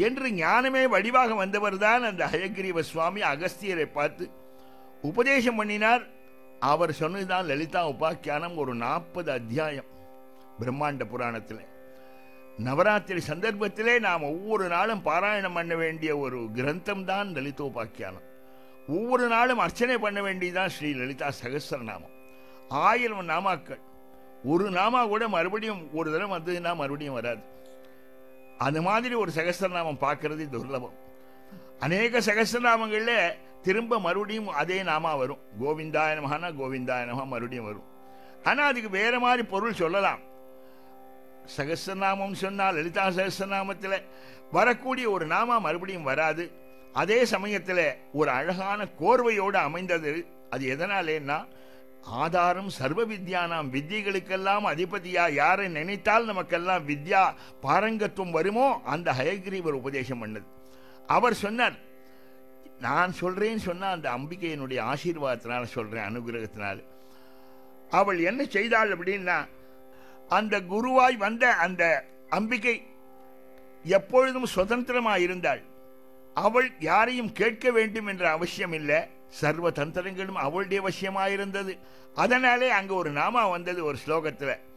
என்று ஞானமே வடிவாக வந்தவர்தான் அந்த ஹயக்ரீவ சுவாமி அகஸ்தியரை பார்த்து உபதேசம் பண்ணினார் அவர் சொன்னதுதான் லலிதா உபாக்கியானம் ஒரு நாற்பது அத்தியாயம் பிரம்மாண்ட புராணத்தில் நவராத்திரி சந்தர்ப்பத்திலே நாம் ஒவ்வொரு நாளும் பாராயணம் பண்ண வேண்டிய ஒரு கிரந்தம் தான் லலிதோபாக்கியானம் ஒவ்வொரு நாளும் அர்ச்சனை பண்ண வேண்டியதுதான் ஸ்ரீ லலிதா சகஸ்ரநாமம் ஆயிரம் நாமாக்கள் ஒரு நாமா கூட மறுபடியும் ஒரு தடவை வந்ததுன்னா மறுபடியும் வராது அந்த மாதிரி ஒரு சகஸ்ரநாமம் பார்க்கறது துர்லபம் அநேக சகஸ்ரநாமங்கள்ல திரும்ப மறுபடியும் அதே நாமா வரும் கோவிந்தாய நமஹானா கோவிந்தாய நமஹா மறுபடியும் வரும் ஆனா அதுக்கு வேற மாதிரி பொருள் சொல்லலாம் சகஸ்ரநாமம் சொன்னால் லலிதா சகஸ்ரநாமத்தில் வரக்கூடிய ஒரு நாமா மறுபடியும் வராது அதே சமயத்தில் ஒரு அழகான கோர்வையோடு அமைந்தது அது எதனாலேன்னா ஆதாரம் சர்வ வித்யா நாம் வித்தியைகளுக்கெல்லாம் அதிபதியா யாரை நினைத்தால் நமக்கெல்லாம் வித்யா பாரங்கத்துவம் வருமோ அந்த ஹயக்ரீவர் உபதேசம் பண்ணது அவர் சொன்னார் நான் சொல்றேன்னு சொன்னா அந்த அம்பிகையினுடைய ஆசீர்வாதத்தினால சொல்றேன் அனுகிரகத்தினால அவள் என்ன செய்தாள் அப்படின்னா அந்த குருவாய் வந்த அந்த அம்பிகை எப்பொழுதும் சுதந்திரமாக இருந்தாள் அவள் யாரையும் கேட்க வேண்டும் என்ற அவசியம் இல்லை சர்வ தந்திரங்களும் அவளுடைய வசியமாக இருந்தது அதனாலே அங்க ஒரு நாமா வந்தது ஒரு ஸ்லோகத்தில்